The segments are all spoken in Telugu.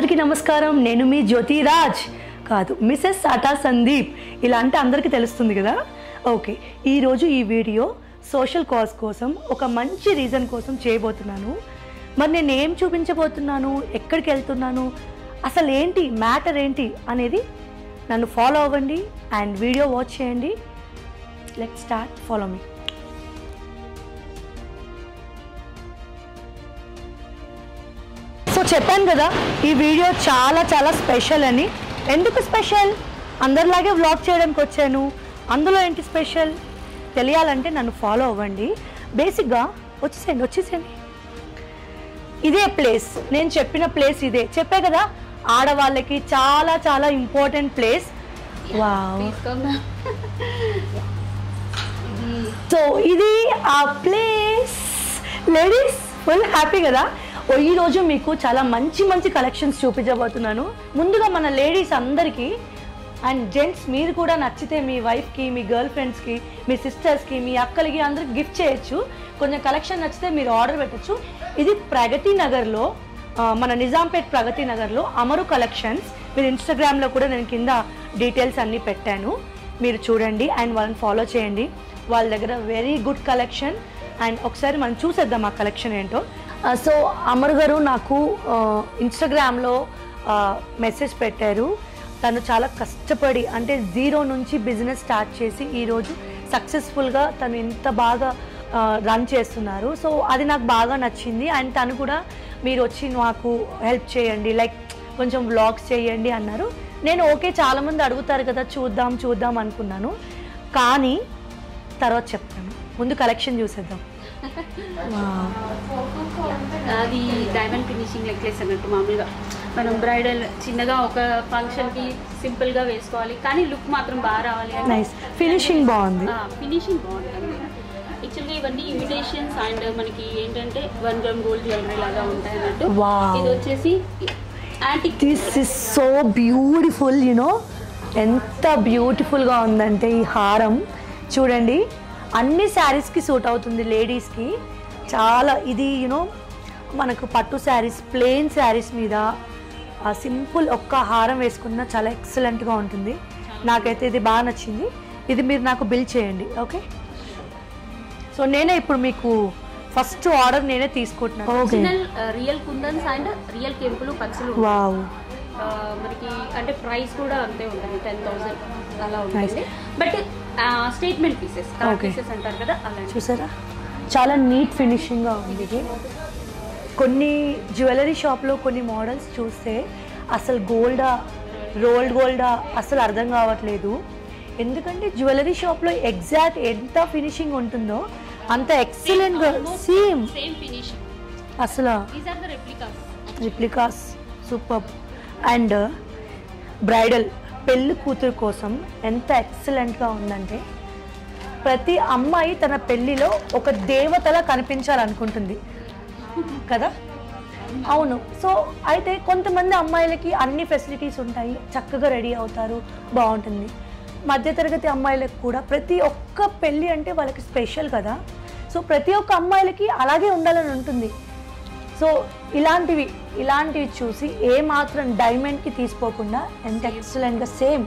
అందరికీ నమస్కారం నేను మీ జ్యోతిరాజ్ కాదు మిసెస్ సాటా సందీప్ ఇలా అంటే అందరికీ తెలుస్తుంది కదా ఓకే ఈరోజు ఈ వీడియో సోషల్ కాజ్ కోసం ఒక మంచి రీజన్ కోసం చేయబోతున్నాను మరి నేను ఏం చూపించబోతున్నాను ఎక్కడికి వెళ్తున్నాను అసలు ఏంటి మ్యాటర్ ఏంటి అనేది నన్ను ఫాలో అవ్వండి అండ్ వీడియో వాచ్ చేయండి let start follow me so చెప్పాను కదా ఈ వీడియో చాలా చాలా స్పెషల్ అని ఎందుకు స్పెషల్ అందరిలాగే వ్లాగ్ చేయడానికి వచ్చాను అందులో ఏంటి స్పెషల్ తెలియాలంటే నన్ను ఫాలో అవ్వండి బేసిక్గా వచ్చేసేయండి వచ్చేసేయండి ఇదే ప్లేస్ నేను చెప్పిన ప్లేస్ ఇదే చెప్పే కదా ఆడవాళ్ళకి చాలా చాలా ఇంపార్టెంట్ ప్లేస్ వావ్ సో ఇది ఆ ప్లేస్ లేడీస్ ఫుల్ హ్యాపీ కదా ఓ ఈ రోజు మీకు చాలా మంచి మంచి కలెక్షన్స్ చూపించబోతున్నాను ముందుగా మన లేడీస్ అందరికీ అండ్ జెంట్స్ మీరు కూడా నచ్చితే మీ వైఫ్కి మీ గర్ల్ ఫ్రెండ్స్కి మీ సిస్టర్స్కి మీ అక్కలకి అందరికి గిఫ్ట్ చేయొచ్చు కొంచెం కలెక్షన్ నచ్చితే మీరు ఆర్డర్ పెట్టచ్చు ఇది ప్రగతి నగర్లో ఆ, మన నిజాంపేట్ ప్రగతి నగర్లో అమరు కలెక్షన్స్ మీరు ఇన్స్టాగ్రామ్లో కూడా నేను కింద డీటెయిల్స్ అన్నీ పెట్టాను మీరు చూడండి అండ్ వాళ్ళని ఫాలో చేయండి వాళ్ళ దగ్గర వెరీ గుడ్ కలెక్షన్ అండ్ ఒకసారి మనం చూసేద్దాం ఆ కలెక్షన్ ఏంటో సో అమర్ గారు నాకు ఇన్స్టాగ్రామ్లో మెసేజ్ పెట్టారు తను చాలా కష్టపడి అంటే జీరో నుంచి బిజినెస్ స్టార్ట్ చేసి ఈరోజు సక్సెస్ఫుల్గా తను ఎంత బాగా రన్ చేస్తున్నారు సో అది నాకు బాగా నచ్చింది అండ్ తను కూడా మీరు వచ్చి నాకు హెల్ప్ చేయండి లైక్ కొంచెం వ్లాగ్స్ చేయండి అన్నారు నేను ఓకే చాలామంది అడుగుతారు కదా చూద్దాం చూద్దాం అనుకున్నాను కానీ తర్వాత చెప్తాను ముందు కలెక్షన్ చూసేద్దాం అది డైమండ్ ఫినిషింగ్ నెక్లెస్ అన్నట్టు మామూలుగా మనం బ్రైడల్ చిన్నగా ఒక ఫంక్షన్కి సింపుల్గా వేసుకోవాలి కానీ లుక్ మాత్రం బాగా రావాలి నైస్ ఫినిషింగ్ బాగుంది ఫినిషింగ్ బాగుంటుంది యాక్చువల్గా ఇవన్నీ ఇమిటేషన్స్ అండ్ మనకి ఏంటంటే వన్ గ్రామ్ గోల్డ్ జ్యువెలరీ లాగా ఉంటాయి అన్నట్టు Wow. ఇది వచ్చేసి antique this is so beautiful you know ఎంత బ్యూటిఫుల్గా ఉందంటే ఈ హారం చూడండి అన్ని శారీస్కి సూట్ అవుతుంది లేడీస్కి చాలా ఇది యునో మనకు పట్టు శారీస్ ప్లెయిన్ శారీస్ మీద ఆ సింపుల్ ఒక్క హారం వేసుకున్న చాలా ఎక్సలెంట్గా ఉంటుంది నాకైతే ఇది బాగా నచ్చింది ఇది మీరు నాకు బిల్ చేయండి ఓకే సో నేనే ఇప్పుడు మీకు ఫస్ట్ ఆర్డర్ నేనే తీసుకుంటున్నాను okay original real kundans and real కెంపులు పచ్చులు వావ్ ఆ, మనకి అంటే ప్రైస్ కూడా అంతే ఉంటుంది టెన్ థౌసండ్ అలా Nice. ఉంటుంది but statement pieces Okay. Pieces అంటారు కదా అలాంటి చూసారా చాలా నీట్ ఫినిషింగ్గా ఉంది ఇది కొన్ని జ్యువెలరీ షాప్లో కొన్ని మోడల్స్ చూస్తే అసలు గోల్డా రోల్డ్ గోల్డా అసలు అర్థం కావట్లేదు ఎందుకంటే జ్యువెలరీ షాప్లో ఎగ్జాక్ట్ ఎంత ఫినిషింగ్ ఉంటుందో అంత ఎక్సలెంట్గా సేమ్ సేమ్ ఫినిష్ అసలు these are the replicas replicas super and bridal పెళ్లి కూతురు కోసం ఎంత ఎక్సలెంట్గా ఉందంటే ప్రతి అమ్మాయి తన పెళ్లిలో ఒక దేవతలా కనిపించాలనుకుంటుంది కదా అవును సో అయితే కొంతమంది అమ్మాయిలకి అన్ని ఫెసిలిటీస్ ఉంటాయి చక్కగా రెడీ అవుతారు బాగుంటుంది మధ్యతరగతి అమ్మాయిలకు కూడా ప్రతి ఒక్క పెళ్ళి అంటే వాళ్ళకి స్పెషల్ కదా సో ప్రతి ఒక్క అమ్మాయిలకి అలాగే ఉండాలని ఉంటుంది సో ఇలాంటివి ఇలాంటివి చూసి ఏ మాత్రం డైమండ్కి తీసుకోకుండా ఎంత ఎక్సలెంట్గా సేమ్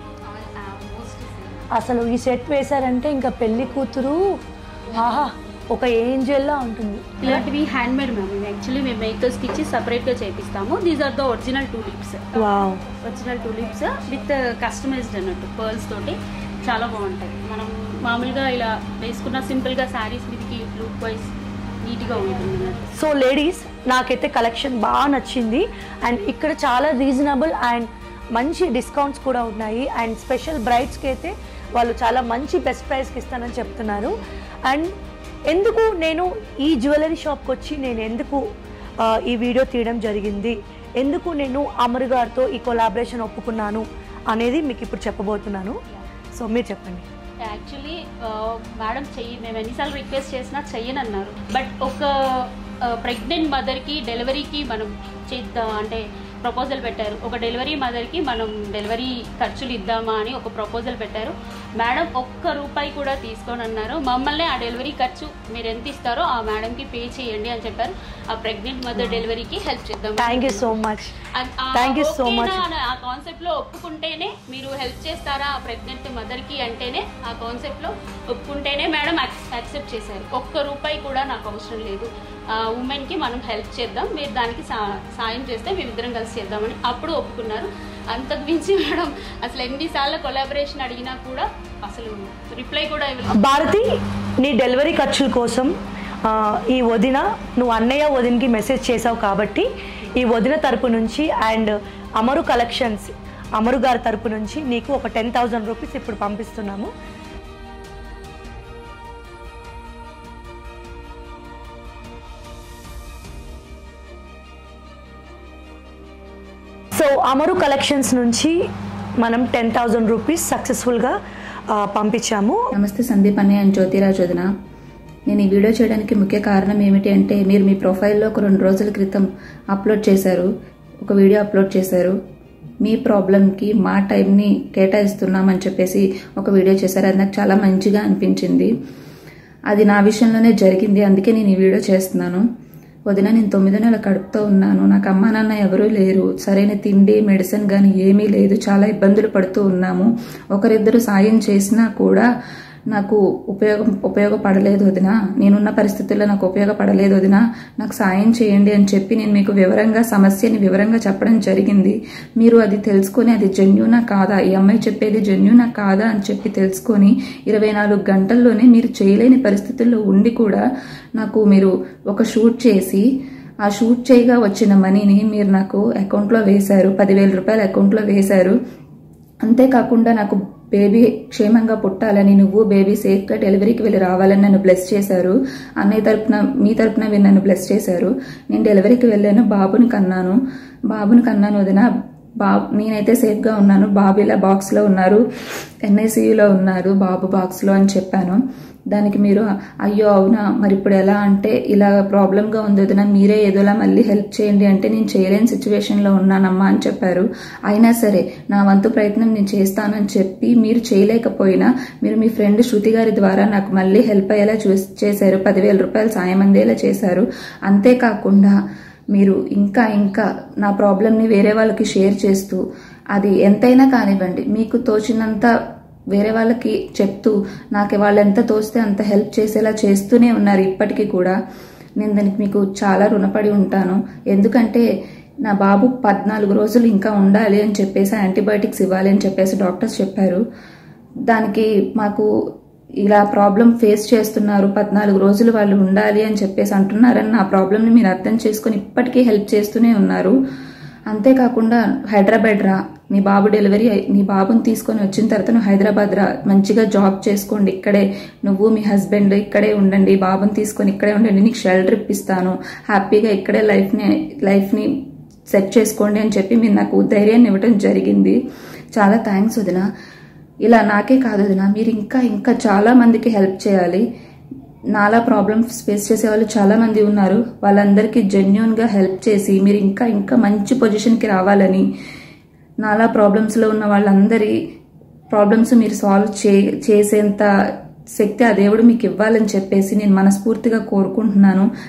అసలు ఈ సెట్ వేశారంటే ఇంకా పెళ్లి కూతురు ఆహా ఒక ఏంజెల్లా ఉంటుంది ఇలాంటివి హ్యాండ్ మేడ్ మ్యామ్ ఇవి యాక్చువల్లీ మేము మేకర్స్కి ఇచ్చి సపరేట్గా చేపిస్తాము these are the original tulips wow original tulips with customised అన్నట్టు పర్ల్స్ తోటి చాలా బాగుంటాయి మనం మామూలుగా ఇలా వేసుకున్న సింపుల్గా శారీస్ మీదకి లుక్ వైజ్ నీట్గా ఉంటుంది అన్నట్టు సో లేడీస్ నాకైతే కలెక్షన్ బాగా నచ్చింది అండ్ ఇక్కడ చాలా రీజనబుల్ అండ్ మంచి డిస్కౌంట్స్ కూడా ఉన్నాయి అండ్ స్పెషల్ బ్రైడ్స్కి అయితే వాళ్ళు చాలా మంచి బెస్ట్ ప్రైస్కి ఇస్తానని చెప్తున్నారు అండ్ ఎందుకు నేను ఈ జ్యువెలరీ షాప్కి వచ్చి నేను ఎందుకు ఆ, ఈ వీడియో తీయడం జరిగింది ఎందుకు నేను అమర్ గారితో ఈ కొలాబరేషన్ ఒప్పుకున్నాను అనేది మీకు ఇప్పుడు చెప్పబోతున్నాను సో మీరు చెప్పండి యాక్చువల్లీ మేడం చెయ్యి మేము ఎన్నిసార్లు రిక్వెస్ట్ చేసినా చెయ్యను అన్నారు బట్ ఒక ప్రెగ్నెంట్ మదర్కి డెలివరీకి మనం చేద్దాం అంటే ప్రపోజల్ పెట్టారు ఒక డెలివరీ మదర్కి మనం డెలివరీ ఖర్చులు ఇద్దామా అని ఒక ప్రపోజల్ పెట్టారు మేడం ఒక్క రూపాయి కూడా తీసుకొని అన్నారు మమ్మల్ని ఆ డెలివరీ ఖర్చు మీరు ఎంత ఇస్తారో ఆ మేడంకి పే చేయండి అని చెప్పారు ఆ ప్రెగ్నెంట్ మదర్ డెలివరీకి హెల్ప్ చేద్దాం థ్యాంక్ యూ సో మచ్ అన్- ఆ Thank you so ఓకేనా much. అని ఆ కాన్సెప్ట్ లో ఒప్పుకుంటేనే మీరు హెల్ప్ చేస్తారా ఆ ప్రెగ్నెంట్ మదర్ కి అంటేనే ఆ కాన్సెప్ట్ లో ఒప్పుకుంటేనే మేడం యాక్సెప్ట్ చేశారు ఒక్క రూపాయి కూడా నాకు అవసరం లేదు ఆ ఉమెన్ కి మనం హెల్ప్ చేద్దాం మీరు దానికి సా- సాయం చేస్తే మేమిద్దరం కలిసి చేద్దామని అప్పుడు ఒప్పుకున్నారు అంతకు మించి మేడం అసలు ఎన్నిసార్లు కొలాబరేషన్ అడిగినా కూడా అసలు రిప్లై కూడా ఇవ్వలేదు భారతి నీ డెలివరీ ఖర్చుల కోసం ఆ, ఈ వదిన నువ్వు అన్నయ్య వదినకి మెసేజ్ చేసావు కాబట్టి ఈ వదిన తరపు నుంచి అండ్ అమరు కలెక్షన్స్ అమరు గారి తరపు నుంచి నీకు ఒక టెన్ థౌజండ్ రూపీస్ ఇప్పుడు పంపిస్తున్నాము సో అమరు కలెక్షన్స్ నుంచి మనం టెన్ థౌజండ్ రూపీస్ సక్సెస్ఫుల్గా పంపించాము నమస్తే సందీప్ అన్నయ్య అండ్ జ్యోతిరాజ్ వదిన నేను ఈ వీడియో చేయడానికి ముఖ్య కారణం ఏమిటి అంటే మీరు మీ ప్రొఫైల్లో ఒక రెండు రోజుల క్రితం అప్లోడ్ చేశారు ఒక వీడియో అప్లోడ్ చేశారు మీ ప్రాబ్లంకి మా టైంని కేటాయిస్తున్నామని చెప్పేసి ఒక వీడియో చేశారు అది నాకు చాలా మంచిగా అనిపించింది అది నా విషయంలోనే జరిగింది అందుకే నేను ఈ వీడియో చేస్తున్నాను వదిన నేను తొమ్మిది నెలల కడుపుతో ఉన్నాను నాకు అమ్మా నాన్న ఎవరూ లేరు సరైన తిండి మెడిసిన్ కానీ ఏమీ లేదు చాలా ఇబ్బందులు పడుతూ ఉన్నాము ఒకరిద్దరు సాయం చేసినా కూడా నాకు ఉపయోగం ఉపయోగపడలేదు వదిన నేనున్న పరిస్థితుల్లో నాకు ఉపయోగపడలేదు వదిన నాకు సాయం చేయండి అని చెప్పి నేను మీకు వివరంగా సమస్యని వివరంగా చెప్పడం జరిగింది మీరు అది తెలుసుకొని అది జెన్యునా కాదా ఈ అమ్మాయి చెప్పేది జెన్యునా కాదా అని చెప్పి తెలుసుకొని ఇరవై నాలుగు గంటల్లోనే మీరు చేయలేని పరిస్థితుల్లో ఉండి కూడా నాకు మీరు ఒక షూట్ చేసి ఆ షూట్ చేయగా వచ్చిన మనీని మీరు నాకు అకౌంట్లో వేశారు పదివేల రూపాయలు అకౌంట్లో వేశారు అంతేకాకుండా నాకు బేబీ క్షేమంగా పుట్టాలని నువ్వు బేబీ సేఫ్గా డెలివరీకి వెళ్ళి రావాలని నన్ను బ్లెస్ చేశారు అన్నయ్య తరపున మీ తరపున మీరు నన్ను బ్లెస్ చేశారు నేను డెలివరీకి వెళ్ళాను బాబుని కన్నాను బాబుని కన్నాను వదిన బాబు నేనైతే సేఫ్గా ఉన్నాను బాబు ఇలా బాక్స్లో ఉన్నారు ఎన్ఐసియులో ఉన్నారు బాబు బాక్స్లో అని చెప్పాను దానికి మీరు అయ్యో అవునా మరి ఇప్పుడు ఎలా అంటే ఇలా ప్రాబ్లంగా ఉంది వదిన మీరే ఏదోలా మళ్ళీ హెల్ప్ చేయండి అంటే నేను చేయలేని సిచ్యువేషన్లో ఉన్నానమ్మా అని చెప్పారు అయినా సరే నా వంతు ప్రయత్నం నేను చేస్తానని చెప్పి మీరు చేయలేకపోయినా మీరు మీ ఫ్రెండ్ శృతి గారి ద్వారా నాకు మళ్ళీ హెల్ప్ అయ్యేలా చూ చేశారు పదివేల రూపాయలు సాయం అందేలా చేశారు అంతేకాకుండా మీరు ఇంకా ఇంకా నా ప్రాబ్లమ్ని వేరే వాళ్ళకి షేర్ చేస్తూ అది ఎంతైనా కానివ్వండి మీకు తోచినంత వేరే వాళ్ళకి చెప్తూ నాకు వాళ్ళు ఎంత తోస్తే అంత హెల్ప్ చేసేలా చేస్తూనే ఉన్నారు ఇప్పటికీ కూడా నేను దానికి మీకు చాలా రుణపడి ఉంటాను ఎందుకంటే నా బాబు పద్నాలుగు రోజులు ఇంకా ఉండాలి అని చెప్పేసి యాంటీబయాటిక్స్ ఇవ్వాలి అని చెప్పేసి డాక్టర్స్ చెప్పారు దానికి మాకు ఇలా ప్రాబ్లం ఫేస్ చేస్తున్నారు పద్నాలుగు రోజులు వాళ్ళు ఉండాలి అని చెప్పేసి అంటున్నారని నా ప్రాబ్లమ్ని మీరు అర్థం చేసుకొని ఇప్పటికీ హెల్ప్ చేస్తూనే ఉన్నారు అంతేకాకుండా హైదరాబాద్ రా నీ బాబు డెలివరీ అయి- నీ బాబుని తీసుకొని వచ్చిన తర్వాత నువ్వు హైదరాబాద్ రా మంచిగా జాబ్ చేసుకోండి ఇక్కడే నువ్వు మీ హస్బెండ్ ఇక్కడే ఉండండి బాబుని తీసుకొని ఇక్కడే ఉండండి నీకు షెల్టర్ ఇప్పిస్తాను హ్యాపీగా ఇక్కడే లైఫ్ని లైఫ్ని సెట్ చేసుకోండి అని చెప్పి మీరు నాకు ధైర్యాన్ని ఇవ్వడం జరిగింది చాలా థ్యాంక్స్ వదిన ఇలా నాకే కాదు వదిన మీరు ఇంకా ఇంకా చాలా మందికి హెల్ప్ చేయాలి నాలా ప్రాబ్లమ్స్ ఫేస్ చేసే వాళ్ళు చాలా మంది ఉన్నారు వాళ్ళందరికీ జెన్యున్ గా హెల్ప్ చేసి మీరు ఇంకా ఇంకా మంచి పొజిషన్ కి రావాలని నాలా ప్రాబ్లమ్స్ లో ఉన్న వాళ్ళందరి ప్రాబ్లమ్స్ మీరు సాల్వ్ చే చేసేంత శక్తి ఆ దేవుడు మీకు ఇవ్వాలని చెప్పేసి నేను మనస్ఫూర్తిగా కోరుకుంటున్నాను